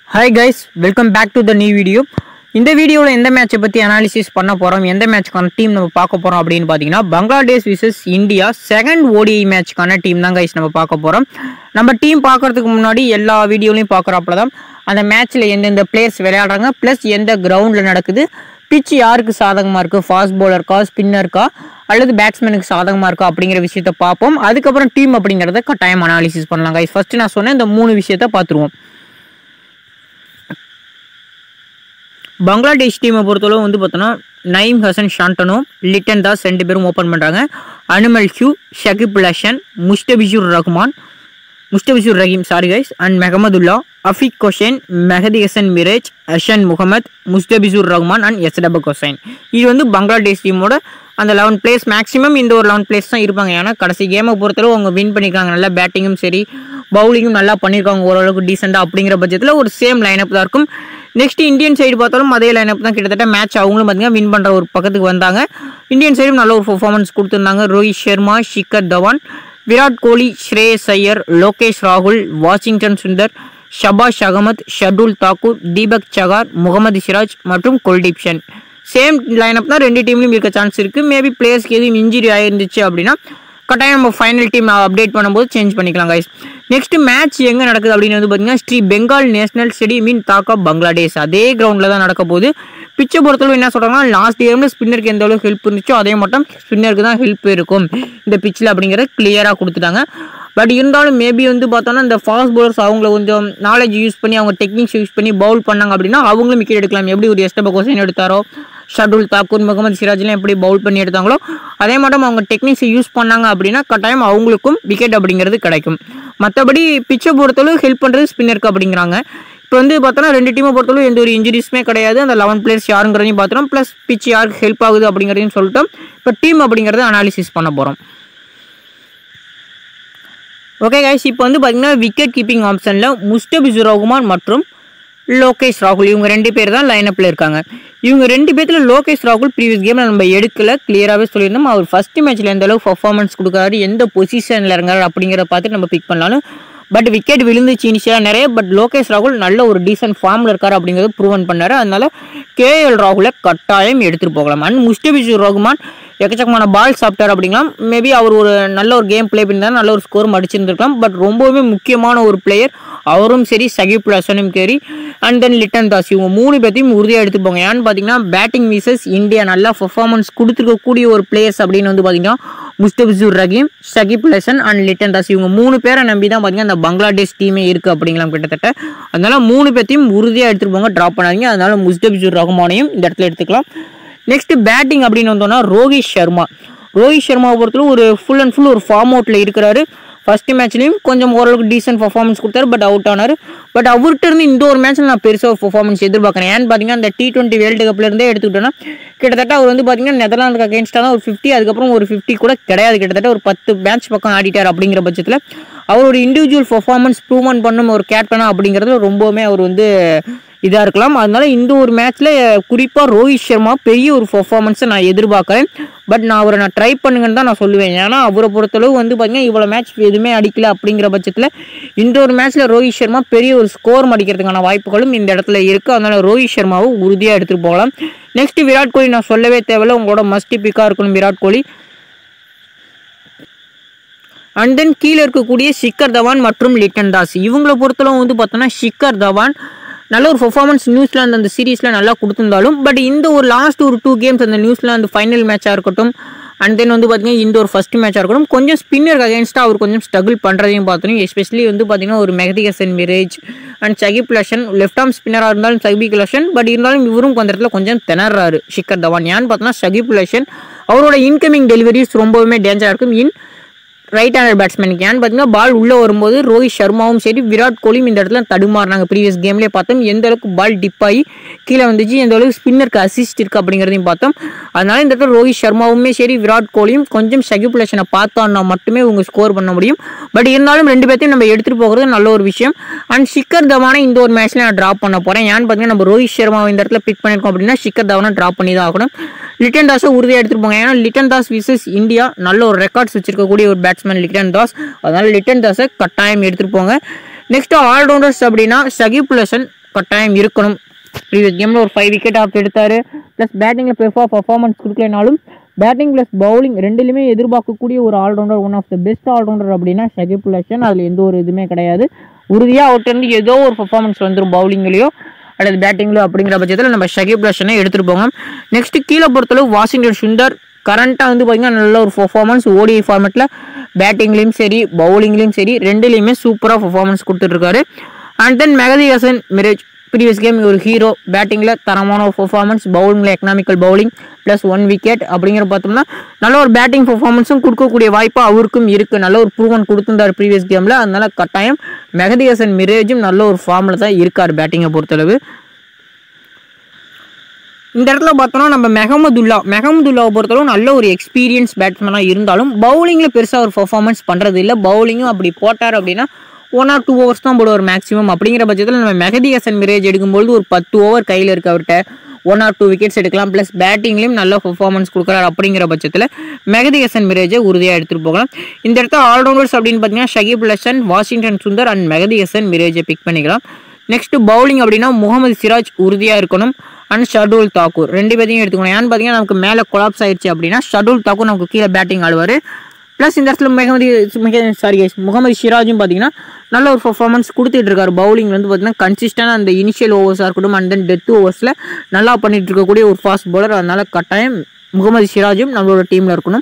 hi guys welcome back to the new video இந்த வீடியோவில் எந்த மேட்சை பற்றி அனாலிசிஸ் பண்ண போகிறோம் எந்த மேட்ச்க்கான டீம் நம்ம பார்க்க போகிறோம் அப்படின்னு பார்த்தீங்கன்னா Bangladesh versus India second ODI மேட்ச்க்கான டீம் தான் கைஸ் நம்ம பார்க்க போகிறோம் நம்ம டீம் பார்க்கறதுக்கு முன்னாடி எல்லா வீடியோலையும் பார்க்குறப்பல தான் அந்த மேட்ச்சில் எந்தெந்த பிளேயர்ஸ் விளையாடுறாங்க ப்ளஸ் எந்த கிரவுண்டில் நடக்குது பிச் யாருக்கு சாதகமாக இருக்குது ஃபாஸ்ட் பவுலருக்கா ஸ்பின்னருக்கா அல்லது பேட்ஸ்மேனுக்கு சாதகமாக இருக்கா அப்படிங்கிற விஷயத்த பார்ப்போம் அதுக்கப்புறம் டீம் அப்படிங்கிறத கட்டாயம் அனாலிசிஸ் பண்ணலாம் கைஸ் ஃபஸ்ட்டு நான் சொன்னேன் இந்த மூணு விஷயத்த பார்த்துருவோம் பங்களாதேஷ் டீமை பொறுத்தளவு வந்து பார்த்தோன்னா நயீம் ஹசன் ஷாண்டனோ லிட்டன் தாஸ் ரெண்டு பேரும் ஓப்பன் பண்ணுறாங்க அனுமல் ஹியூ ஷகிப் லஷன் Mustafizur Rahman Mustafizur Rahim sorry guys and Mahmudullah Afif Hossain Mehidy Hasan Miraz அஷன் முகமத் முஸ்டபிஜுர் ரஹ்மான் அண்ட் எஸ்டபக் ஹொசைன் இது வந்து பங்களாதேஷ் டீமோட அந்த லெவன் பிளேஸ் மேக்ஸிமம் இந்த ஒரு லெவன் பிளேஸ் தான் இருப்பாங்க ஏன்னா கடைசி கேமை பொறுத்தளவு அவங்க வின் பண்ணியிருக்காங்க நல்லா பேட்டிங்கும் சரி பவுலிங்கும் நல்லா பண்ணியிருக்காங்க ஓரளவுக்கு டீசெண்டாக அப்படிங்கிற பட்சத்தில் ஒரு சேம் லைனப் தான் இருக்கும் நெக்ஸ்ட் இந்தியன் சைடு பார்த்தாலும் அதே லைனப் தான் கிட்டத்தட்ட மேட்ச் அவங்களும் பார்த்தீங்கன்னா வின் பண்ணுற ஒரு பக்கத்துக்கு வந்தாங்க இந்தியன் சைடும் நல்ல ஒரு பர்ஃபார்மன்ஸ் கொடுத்துருந்தாங்க ரோஹித் சர்மா ஷிக்கர் தவான் விராட் கோலி ஸ்ரேயஸ் ஐயர் லோகேஷ் ராகுல் வாஷிங்டன் சுந்தர் ஷபாஷ் அகமத் ஷர்டுல் தாக்கூர் தீபக் சகார் முகமது சிராஜ் மற்றும் குல்தீப் சென் சேம் லைனப் தான் ரெண்டு டீம்லையும் இருக்க சான்ஸ் இருக்குது மேபி பிளேயர்ஸ்க்கு எதுவும் இன்ஜுரி ஆயிருந்துச்சு அப்படின்னா கட்டாயம் நம்ம ஃபைனல் டீம் அப்டேட் பண்ணும்போது சேஞ்ச் பண்ணிக்கலாம் கைஸ் நெக்ஸ்ட் மேட்ச் எங்கே நடக்குது அப்படின்னு வந்து பார்த்தீங்கன்னா Shri Bengal national stadium in Dhaka Bangladesh அதே கிரவுண்டில் தான் நடக்க போகுது பிச்சை பொறுத்தளவு என்ன சொல்கிறாங்கன்னா லாஸ்ட் இயர்ல ஸ்பின்னருக்கு எந்த அளவுக்கு ஹெல்ப் இருந்துச்சோ அதே மட்டும் ஸ்பின்னருக்கு தான் ஹெல்ப் இருக்கும் இந்த பிச்சில் அப்படிங்கிறத கிளியராக கொடுத்துட்டாங்க பட் இருந்தாலும் மேபி வந்து பார்த்தோன்னா இந்த ஃபாஸ்ட் பவுலர்ஸ் அவங்கள கொஞ்சம் நாலேஜ் யூஸ் பண்ணி அவங்க டெக்னிக்ஸ் யூஸ் பண்ணி பவுல் பண்ணாங்க அப்படின்னா அவங்களும் விக்கெட் எடுக்கலாம் எப்படி ஒரு எஸ்டப கொஸ்டின் எடுத்தாரோ ஷர்டுல் தாக்கூர் முகமது சிராஜ்லாம் எப்படி பவுல் பண்ணி எடுத்தாங்களோ அதே மட்டும் அவங்க டெக்னிக்ஸை யூஸ் பண்ணாங்க அப்படின்னா கட்டாயம் அவங்களுக்கும் விக்கெட் அப்படிங்கிறது கிடைக்கும் மற்றபடி பிச்சை பொறுத்தளவு ஹெல்ப் பண்ணுறது ஸ்பின்னருக்கு அப்படிங்கிறாங்க இப்போ வந்து பார்த்தோன்னா ரெண்டு டீமை பொறுத்தளவு எந்த ஒரு இன்ஜுரிஸுமே கிடையாது அந்த லெவன் பிளேயர்ஸ் யாருங்கிறதையும் பார்த்துறோம் ப்ளஸ் பிச் யாருக்கு ஹெல்ப் ஆகுது அப்படிங்கிறதையும் சொல்லிட்டோம் இப்போ டீம் அப்படிங்கிறத அனாலிசிஸ் பண்ண போகிறோம் ஓகே கைஸ் இப்போ வந்து பார்த்தீங்கன்னா விக்கெட் கீப்பிங் ஆப்ஷனில் முஸ்டபிசுர் ரகுமான் மற்றும் லோகேஷ் ராகுல் இவங்க ரெண்டு பேர் தான் லைனப்பில் இருக்காங்க இவங்க ரெண்டு பேர்த்தில் லோகேஷ் ராகுல் ப்ரீவியஸ் கேமில் நம்ம எடுக்கல கிளியராகவே சொல்லியிருந்தோம் அவர் ஃபஸ்ட்டு மேட்ச்சில் எந்த அளவுக்கு பர்ஃபார்மன்ஸ் கொடுக்குறாரு எந்த பொசிஷனில் இறங்குறாரு அப்படிங்கிறத பார்த்து நம்ம பிக் பண்ணலாலும் பட் விக்கெட் விழுந்துச்சு இனிஷியலாக நிறைய பட் லோகேஷ் ராகுல் நல்ல ஒரு டீசென்ட் ஃபார்மில் இருக்கார் அப்படிங்கிறது ப்ரூவன் பண்ணார் அதனால கேஎல் ராகுலை கட்டாயம் எடுத்துகிட்டு போகலாம் அண்ட் முஸ்டபிசுர் ரகுமான் எக்கச்சக்கமான பால் சாப்பிட்டார் அப்படிங்களாம் மேபி அவர் ஒரு நல்ல ஒரு கேம் ப்ளே பண்ணியிருந்தார் நல்ல ஒரு ஸ்கோர் அடிச்சிருந்துருக்கலாம் பட் ரொம்பவுமே முக்கியமான ஒரு பிளேயர் அவரும் சரி சகிப் ஹசனும் சரி அண்ட் தென் லிட்டன் தாஸ் இவங்க மூணு பேர்த்தையும் உறுதியாக எடுத்து போங்க ஏன்னு பார்த்தீங்கன்னா பேட்டிங் வீசஸ் இந்தியா நல்லா பர்ஃபார்மன்ஸ் கொடுத்துருக்கக்கூடிய ஒரு பிளேயர்ஸ் அப்படின்னு வந்து பார்த்தீங்கன்னா முஸ்டபிசுர் ரஹீம் சகிப் ஹசன் அண்ட் லிட்டன் தாஸ் இவங்க மூணு பேரை நம்பி தான் பார்த்தீங்கன்னா அந்த பங்களாதேஷ் டீமே இருக்குது அப்படிங்களாம் கிட்டத்தட்ட அதனால மூணு பேர்த்தையும் உறுதியாக எடுத்துகிட்டு போங்க ட்ராப் பண்ணாதீங்க அதனால முஸ்டபிசுர் ரஹ்மானையும் இந்த இடத்துல எடுத்துக்கலாம் நெக்ஸ்ட் பேட்டிங் அப்படின்னு வந்தோம்னா ரோஹித் சர்மா ரோஹித் சர்மாவை பொறுத்தவரை ஒரு ஃபுல் அண்ட் ஃபுல் ஒரு ஃபார்ம் அவுட்டில் இருக்கிறாரு ஃபர்ஸ்ட் மேட்ச்லையும் கொஞ்சம் ஓரளவுக்கு டீசென்ட் பர்ஃபார்மன்ஸ் கொடுத்தாரு பட் அவுட் ஆனார் பட் அவர்கிட்ட இருந்து இந்த ஒரு மேட்ச்சில் நான் பெருசாக பர்ஃபார்மன்ஸ் எதிர்பார்க்குறேன் ஏன்னு பார்த்தீங்கன்னா அந்த டி டுவெண்ட்டி வேர்ல்டு கப்லேருந்தே எடுத்துக்கிட்டோன்னா கிட்டத்தட்ட அவர் வந்து பார்த்தீங்கன்னா நெதர்லாந்துக்கு அகேன்ஸ்டாக தான் ஒரு ஃபிஃப்டி அதுக்கப்புறம் ஒரு ஃபிஃப்டி கூட கிடையாது கிட்டத்தட்ட ஒரு பத்து மேட்ச் பக்கம் ஆடிட்டார் அப்படிங்கிற பட்சத்தில் அவர் ஒரு இண்டிவிஜுவல் பர்ஃபார்மன்ஸ் ப்ரூவ்மெண்ட் பண்ணும் ஒரு கேப்டனா அப்படிங்கிறது ரொம்பவுமே அவர் வந்து இதாக இருக்கலாம் அதனால இந்த ஒரு மேட்ச்சில் குறிப்பாக ரோஹித் சர்மா பெரிய ஒரு பர்ஃபார்மன்ஸை நான் எதிர்பார்க்குறேன் பட் நான் அவரை நான் ட்ரை பண்ணுங்கன்னு தான் நான் சொல்லுவேன் ஏன்னா அவரை பொறுத்தளவு வந்து பார்த்தீங்கன்னா இவ்வளோ மேட்ச் எதுவுமே அடிக்கல அப்படிங்கிற பட்சத்தில் இந்த ஒரு மேட்ச்சில் ரோஹித் சர்மா பெரிய ஒரு ஸ்கோர் அடிக்கிறதுக்கான வாய்ப்புகளும் இந்த இடத்துல இருக்குது அதனால ரோஹித் சர்மாவை உறுதியாக எடுத்துகிட்டு போகலாம் நெக்ஸ்ட் விராட் கோலி நான் சொல்லவே தேவையில்ல உங்களோட மஸ்ட் பிக்காக இருக்கணும் விராட் கோலி அண்ட் தென் கீழே இருக்கக்கூடிய ஷிக்கர் தவான் மற்றும் லிட்டன் தாஸ் இவங்களை பொறுத்தளவு வந்து பார்த்தோன்னா ஷிக்கர் தவான் நல்ல ஒரு பர்ஃபார்மன்ஸ் நியூசிலாந்து அந்த சீரீஸில் நல்லா கொடுத்துருந்தாலும் பட் இந்த ஒரு லாஸ்ட் ஒரு டூ கேம்ஸ் அந்த நியூசிலாந்து ஃபைனல் மேட்சாக இருக்கட்டும் அண்ட் தென் வந்து பார்த்தீங்கன்னா இந்த ஒரு ஃபஸ்ட் மேட்சாக இருக்கட்டும் கொஞ்சம் ஸ்பின்னருக்கு அகேன்ஸ்டாக அவர் கொஞ்சம் ஸ்ட்ரகிள் பண்ணுறதையும் பார்த்தோம் எஸ்பெஷலி வந்து பார்த்தீங்கன்னா ஒரு மெஹதி ஹசன் மிரேஜ் அண்ட் சகிப் லஷன் லெஃப்ட் ஆர்ம் ஸ்பின்னராக இருந்தாலும் சகிப் லஷன் பட் இருந்தாலும் இவரும் கொஞ்ச இடத்துல கொஞ்சம் திணறாரு ஷிக்கர் தவான் ஏன்னு பார்த்தோன்னா சகிப் லஷன் அவரோட இன்கமிங் டெலிவரிஸ் ரொம்பவுமே டேஞ்சராக இருக்கும் இன் ரைட் ஹேண்டர் பேட்ஸ்மேனுக்கு ஏன்னு பார்த்தீங்கன்னா பால் உள்ளே வரும்போது ரோஹித் சர்மாவும் சரி விராட் கோலியும் இந்த இடத்துல தடுமாறினாங்க ப்ரீவியஸ் கேம்லேயே பார்த்தோம் எந்த அளவுக்கு பால் டிப் ஆகி கீழே வந்துச்சு எந்த அளவுக்கு ஸ்பின்னருக்கு அசிஸ்ட் இருக்குது அப்படிங்கிறதையும் பார்த்தோம் அதனால இந்த இடத்துல ரோஹித் சர்மாவுமே சரி விராட் கோலியும் கொஞ்சம் சகிப்புலேஷனை பார்த்தோன்னா மட்டுமே உங்க ஸ்கோர் பண்ண முடியும் பட் இருந்தாலும் ரெண்டு பேர்த்தையும் நம்ம எடுத்துகிட்டு போகிறது நல்ல ஒரு விஷயம் அண்ட் ஷிக்கர் தவானை இந்த ஒரு மேட்ச்சில் நான் ட்ராப் பண்ண போகிறேன் ஏன்னு பார்த்தீங்கன்னா நம்ம ரோஹித் சர்மாவை இந்த இடத்துல பிக் பண்ணியிருக்கோம் அப்படின்னா ஷிக்கர் தவானை ட்ராப் பண்ணி தான் ஆகணும் லிட்டன் தாஸை உறுதியாக எடுத்துகிட்டு போங்க ஏன்னா லிட்டன் தாஸ் விசஸ் இந்தியா நல்ல ஒரு ரெக்கார்ட்ஸ் வச்சிருக்கக்கூடிய ஒரு பேட்ஸ்மேன் லிட்டன் தாஸ் அதனால லிட்டன் தாஸை கட்டாயம் எடுத்துகிட்டு போங்க நெக்ஸ்ட் ஆல்ரவுண்டர்ஸ் அப்படின்னா சகிப் லசன் கட்டாயம் இருக்கணும் ப்ரீவியஸ் கேமில் ஒரு ஃபைவ் விக்கெட் ஆஃப் எடுத்தார் ப்ளஸ் பேட்டிங்கில் பெருசாக பர்ஃபார்மன்ஸ் கொடுக்கலனாலும் பேட்டிங் ப்ளஸ் பவுலிங் ரெண்டுலையுமே எதிர்பார்க்கக்கூடிய ஒரு allrounder one of the best allrounder அப்படின்னா ஷகிப் லட்சன் அதில் எந்த ஒரு இதுவுமே கிடையாது உறுதியாக அவர்கிட்ட ஏதோ ஒரு பர்ஃபார்மன்ஸ் வந்துடும் பவுலிங்லேயோ அல்லது பேட்டிங்லையோ அப்படிங்கிற பட்சத்தில் நம்ம ஷகிப் லட்சனை எடுத்துகிட்டு போங்க நெக்ஸ்ட் கீழே பொறுத்தளவு வாஷிங்டன் சுந்தர் கரண்ட்டாக வந்து பார்த்திங்கன்னா நல்ல ஒரு பர்ஃபார்மன்ஸ் ஓடிஐ ஃபார்மேட்டில் பேட்டிங்லேயும் சரி பவுலிங்லேயும் சரி ரெண்டுலேயுமே சூப்பராக பர்ஃபார்மன்ஸ் கொடுத்துட்ருக்காரு and then Mehidy Hasan Miraz previous game ஒரு ஹீரோ பேட்டிங்கில் தரமான ஒரு பர்ஃபார்மன்ஸ் பவுலிங்கில் economical bowling plus one wicket அப்படிங்கிற பார்த்தோம்னா நல்ல ஒரு பேட்டிங் பர்ஃபார்மன்ஸும் கொடுக்கக்கூடிய வாய்ப்பு அவருக்கும் இருக்குது நல்ல ஒரு ப்ரூவன் கொடுத்துருந்தார் ப்ரீவியஸ் கேமில் அதனால கட்டாயம் மெகதி ஹசன் மிரேஜும் நல்ல ஒரு ஃபார்மில் தான் இருக்கார் பேட்டிங்கை பொறுத்தளவு இந்த இடத்துல பார்த்தோம்னா நம்ம மெஹமதுல்லா மெஹமதுல்லாவை பொறுத்தளவு நல்ல ஒரு எக்ஸ்பீரியன்ஸ் பேட்ஸ்மேனாக இருந்தாலும் பவுலிங்கில் பெருசாக ஒரு பர்ஃபார்மன்ஸ் பண்ணுறது இல்லை பவுலிங்கும் அப்படி போட்டார் அப்படின்னா ஒன் ஆர் டூ ஓவர்ஸ் தான் போடுவார் மேக்ஸிமம் அப்படிங்கிற பட்சத்தில் நம்ம மெஹதி ஹசன் மிரேஜ் எடுக்கும்போது ஒரு பத்து ஓவர் கையில் இருக்கு அவர்கிட்ட ஒன் ஆர் டூ விக்கெட்ஸ் எடுக்கலாம் ப்ளஸ் பேட்டிங்லேயும் நல்ல பர்ஃபார்மன்ஸ் கொடுக்குறாரு அப்படிங்கிற பட்சத்தில் மெஹதி ஹசன் மிரேஜை உறுதியாக எடுத்துகிட்டு போகலாம் இந்த இடத்துல ஆல்ரவுண்டர்ஸ் அப்படின்னு பார்த்தீங்கன்னா ஷகீப் லஷன் வாஷிங்டன் சுந்தர் அண்ட் மெஹதி ஹசன் மிரேஜை பிக் பண்ணிக்கலாம் நெக்ஸ்ட் பவுலிங் அப்படின்னா முகமது சிராஜ் உறுதியாக இருக்கணும் அண்ட் ஷர்டுல் தாக்கூர் ரெண்டு பேரையும் எடுத்துக்கணும் ஏன்னு பார்த்தீங்கன்னா நமக்கு மேலே கொலாப்ஸ் ஆயிடுச்சு அப்படின்னா ஷர்டுல் தாக்கூர் நமக்கு கீழே பேட்டிங் ஆடுவார் ப்ளஸ் இந்த இடத்துல முகமது மிக சாரி முகமது சிராஜும் பார்த்தீங்கன்னா நல்ல ஒரு பர்ஃபார்மன்ஸ் கொடுத்துட்டு இருக்காரு பவுலிங் வந்து பார்த்தீங்கன்னா கன்சிஸ்டண்டாக அந்த இனிஷியல் ஓவர்ஸாக இருக்கட்டும் அண்ட் தென் டெத் ஓவர்ஸில் நல்லா பண்ணிட்டு இருக்கக்கூடிய ஒரு ஃபாஸ்ட் பவுலர் அதனால கட்டாயம் முகமது சிராஜும் நம்மளோட டீமில் இருக்கணும்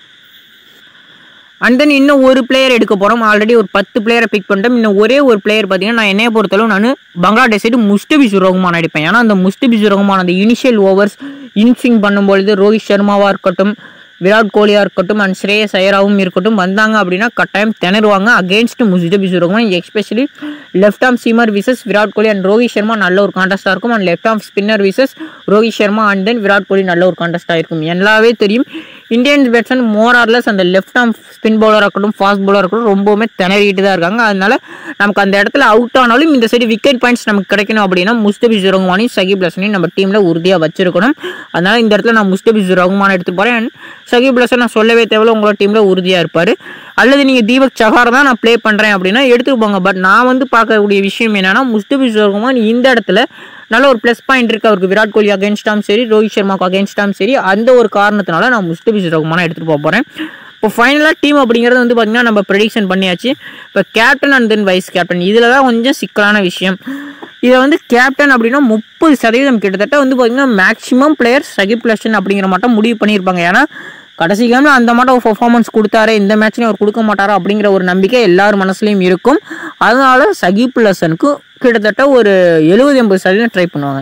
அண்ட் தென் இன்னும் ஒரு பிளேயர் எடுக்க போகிறோம் ஆல்ரெடி ஒரு பத்து பிளேயரை பிக் பண்ணிட்டோம் இன்னும் ஒரே ஒரு பிளேயர் பார்த்தீங்கன்னா நான் என்னைய பொறுத்தளவு நான் பங்களாதேஷ் சைடு முஸ்டபிசு ரகுமான் எடுப்பேன் ஏன்னா அந்த முஸ்டபிசு ரகுமான் அந்த இனிஷியல் ஓவர்ஸ் இன்ஸ்விங் பண்ணும்பொழுது ரோஹித் சர்மாவாக இருக்கட்டும் விராட் கோலியாக இருக்கட்டும் அண்ட் ஸ்ரேயஸ் ஐயராவும் இருக்கட்டும் வந்தாங்க அப்படின்னா கட்டாயம் திணறுவாங்க against Mustafizur Rahman especially left arm seamer versus Virat Kohli and Rohit Sharma நல்ல ஒரு கான்டெஸ்ட்டாக இருக்கும் and left arm spinner versus Rohit Sharma and then Virat Kohli நல்ல ஒரு கான்டெஸ்ட்டாக இருக்கும் எல்லாவே தெரியும் இந்தியன் பேட்ஸ்மேன் மோர் ஆர்லெஸ் அந்த லெஃப்ட் ஆம் ஸ்பின் பவுலராக இருக்கட்டும் ஃபாஸ்ட் பவுலராக இருக்கட்டும் ரொம்பவுமே திணறிட்டு தான் இருக்காங்க அதனால நமக்கு அந்த இடத்துல அவுட் ஆனாலும் இந்த சைடு விக்கெட் பாயிண்ட்ஸ் நமக்கு கிடைக்கணும் அப்படின்னா முஸ்தபிஸ் ரகுமானையும் சகிப் லசனையும் நம்ம டீமில் உறுதியாக வச்சிருக்கணும் அதனால இந்த இடத்துல நான் முஸ்தபிஸ் ரகுமான் எடுத்து போகிறேன் அண்ட் சகிப் லசன் நான் சொல்லவே தேவையில்ல உங்களோட டீமில் உறுதியாக இருப்பார் அல்லது நீங்கள் தீபக் சஹார் தான் நான் ப்ளே பண்ணுறேன் அப்படின்னா எடுத்துட்டு போங்க பட் நான் வந்து பார்க்கக்கூடிய விஷயம் என்னன்னா முஸ்தபிஸ் ரகுமான் இந்த இடத்துல நல்ல ஒரு ப்ளஸ் பாயிண்ட் இருக்குது அவருக்கு விராட் கோலி அகேன்ஸ்டாம் சரி ரோஹித் சர்மாவுக்கு அகேன்ஸ்டாம் சரி அந்த ஒரு காரணத்தினால நான் முஸ்தபிஸ் ரகுமானை எடுத்துகிட்டு போக போகிறேன் இப்போ ஃபைனலாக டீம் அப்படிங்கிறது வந்து பார்த்திங்கன்னா நம்ம ப்ரெடிக்ஷன் பண்ணியாச்சு இப்போ captain and then vice captain இதில் தான் கொஞ்சம் சிக்கலான விஷயம் இதை வந்து கேப்டன் அப்படின்னா முப்பது சதவீதம் கிட்டத்தட்ட வந்து பார்த்திங்கன்னா மேக்ஸிமம் பிளேயர் சகிப் லட்சன் அப்படிங்கிற மட்டும் முடிவு பண்ணியிருப்பாங்க ஏன்னா கடைசி கேமில் அந்த மாட்டம் ஒரு பர்ஃபார்மன்ஸ் கொடுத்தாரு இந்த மேட்ச்லையும் அவர் கொடுக்க மாட்டாரா அப்படிங்கிற ஒரு நம்பிக்கை எல்லார் மனசுலையும் இருக்கும் அதனால சகிப் லசனுக்கு கிட்டத்தட்ட ஒரு எழுபது எண்பது சதவீதம் ட்ரை பண்ணுவாங்க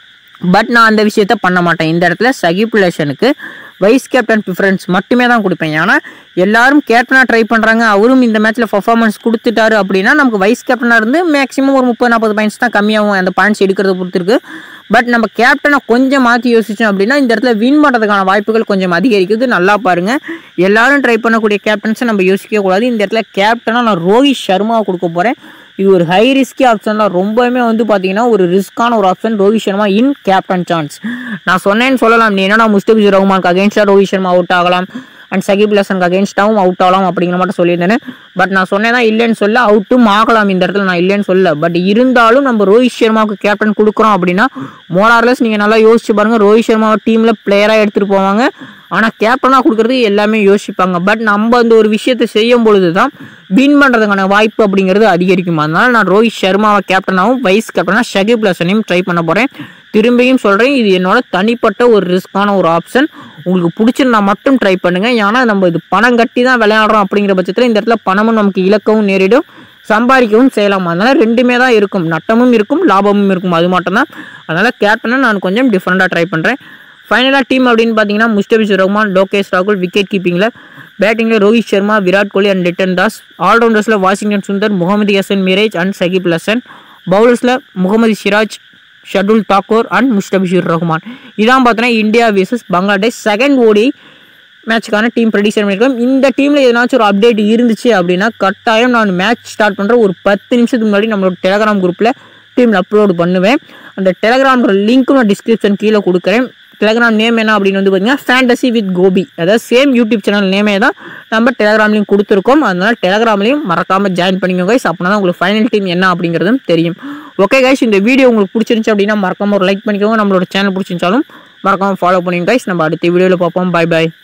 பட் நான் அந்த விஷயத்த பண்ண மாட்டேன் இந்த இடத்துல சகிப் லஷனுக்கு வைஸ் கேப்டன் ப்ரிஃபரன்ஸ் மட்டுமே தான் கொடுப்பேன் ஏன்னா எல்லாரும் கேப்டனாக ட்ரை பண்ணுறாங்க அவரும் இந்த மேட்ச்சில் பர்ஃபார்மன்ஸ் கொடுத்துட்டாரு அப்படின்னா நமக்கு வைஸ் கேப்டனாக இருந்து மேக்ஸிமம் ஒரு முப்பது நாற்பது பாயிண்ட்ஸ் தான் கம்மியாகும் அந்த பாயிண்ட்ஸ் எடுக்கிறத பொறுத்திருக்கு பட் நம்ம கேப்டனை கொஞ்சம் மாற்றி யோசிச்சோம் அப்படின்னா இந்த இடத்துல வின் பண்ணுறதுக்கான வாய்ப்புகள் கொஞ்சம் அதிகரிக்குது நல்லா பாருங்கள் எல்லாரும் ட்ரை பண்ணக்கூடிய கேப்டன்ஸை நம்ம யோசிக்கவே கூடாது இந்த இடத்துல கேப்டனாக நான் ரோஹித் சர்மாவை கொடுக்க போகிறேன் இது ஒரு ஹை ரிஸ்கி ஆப்ஷன் தான் ரொம்பவுமே வந்து பார்த்தீங்கன்னா ஒரு ரிஸ்க்கான ஒரு ஆப்ஷன் ரோஹித் சர்மா இன் கேப்டன் சான்ஸ் நான் சொன்னேன்னு சொல்லலாம் நீ என்னன்னா முஸ்தபிஸ் ரஹ்மானுக்கு அகேன்ஸ்டாக ரோஹித் சர்மா அவுட் ஆகலாம் அண்ட் சகிப் லசனுக்கு அகேன்ஸ்டாகவும் அவுட் ஆகலாம் அப்படிங்கிற மட்டும் சொல்லியிருந்தேன் பட் நான் சொன்னேன் தான் இல்லைன்னு சொல்ல அவுட்டும் ஆகலாம் இந்த இடத்துல நான் இல்லைன்னு சொல்ல பட் இருந்தாலும் நம்ம ரோஹித் சர்மாவுக்கு கேப்டன் கொடுக்குறோம் அப்படின்னா மோரார்லஸ் நீங்கள் நல்லா யோசிச்சு பாருங்க ரோஹித் சர்மாவை டீமில் பிளேயராக எடுத்துகிட்டு போவாங்க ஆனால் கேப்டனாக கொடுக்குறது எல்லாமே யோசிப்பாங்க பட் நம்ம அந்த ஒரு விஷயத்தை செய்யும் பொழுது தான் வின் பண்ணுறதுக்கான வாய்ப்பு அப்படிங்கிறது அதிகரிக்கும் அதனால நான் ரோஹித் சர்மாவை கேப்டனாகவும் வைஸ் கேப்டனாக ஷகிப் லசனையும் ட்ரை பண்ண போகிறேன் திரும்பியும் சொல்கிறேன் இது என்னோட தனிப்பட்ட ஒரு ரிஸ்க்கான ஒரு ஆப்ஷன் உங்களுக்கு பிடிச்சிருந்தா மட்டும் ட்ரை பண்ணுங்கள் ஏன்னா நம்ம இது பணம் கட்டி தான் விளையாடுறோம் அப்படிங்கிற பட்சத்தில் இந்த இடத்துல பணமும் நமக்கு இழக்கவும் நேரிடும் சம்பாதிக்கவும் செய்யலாம் அதனால் ரெண்டுமே தான் இருக்கும் நட்டமும் இருக்கும் லாபமும் இருக்கும் அது மட்டும்தான் அதனால் கேப்டனை நான் கொஞ்சம் டிஃப்ரெண்ட்டாக ட்ரை பண்ணுறேன் ஃபைனலாக டீம் அப்படின்னு பார்த்தீங்கன்னா முஸ்டபிஸ் ரஹ்மான் லோகேஷ் ராகுல் விக்கெட் கீப்பிங்கில் பேட்டிங்கில் ரோஹித் சர்மா விராட் கோலி அண்ட் லிட்டன் தாஸ் ஆல்ரவுண்டர்ஸில் வாஷிங்டன் சுந்தர் முகமது ஹசன் மிரேஜ் அண்ட் சகிப் லசன் பவுலர்ஸில் முகமது சிராஜ் ஷர்டுல் தாக்கூர் அண்ட் முஸ்டபிஷுர் ரஹ்மான் இதான் பார்த்தோன்னா இந்தியா விசஸ் பங்களாதேஷ் செகண்ட் ஓடி மேட்ச்க்கான டீம் ப்ரெடிஷன் பண்ணியிருக்கோம் இந்த டீமில் எதனாச்சும் ஒரு அப்டேட் இருந்துச்சு அப்படின்னா கட்டாயம் நான் மேட்ச் ஸ்டார்ட் பண்ணுற ஒரு பத்து நிமிஷத்துக்கு முன்னாடி நம்மளோட டெலகிராம் குரூப்பில் டீமில் அப்லோடு பண்ணுவேன் அந்த டெலகிராம் லிங்க்கும் நான் டிஸ்கிரிப்ஷன் கீழே கொடுக்குறேன் டெலகிராம் நேம் என்ன அப்படின்னு வந்து பார்த்தீங்கன்னா ஃபேண்டசி வித் கோபி அதாவது சேம் யூடியூப் சேனல் நேமே தான் நம்ம டெலகிராம்லையும் கொடுத்துருக்கோம் அதனால் டெலகிராம்லையும் மறக்காமல் ஜாயின் பண்ணிக்கோங்க அப்படின்னா தான் உங்களுக்கு ஃபைனல் டீம் என்ன அப்படிங்கிறதும் தெரியும் ஓகே கைஸ் இந்த வீடியோ உங்களுக்கு பிடிச்சிருந்துச்சு அப்படின்னா மறக்காம ஒரு லைக் பண்ணிக்கோங்க நம்மளோட சேனல் பிடிச்சிருந்தாலும் மறக்காம ஃபாலோ பண்ணிங்க கைஸ் நம்ம அடுத்த வீடியோவில் பார்ப்போம் பை பை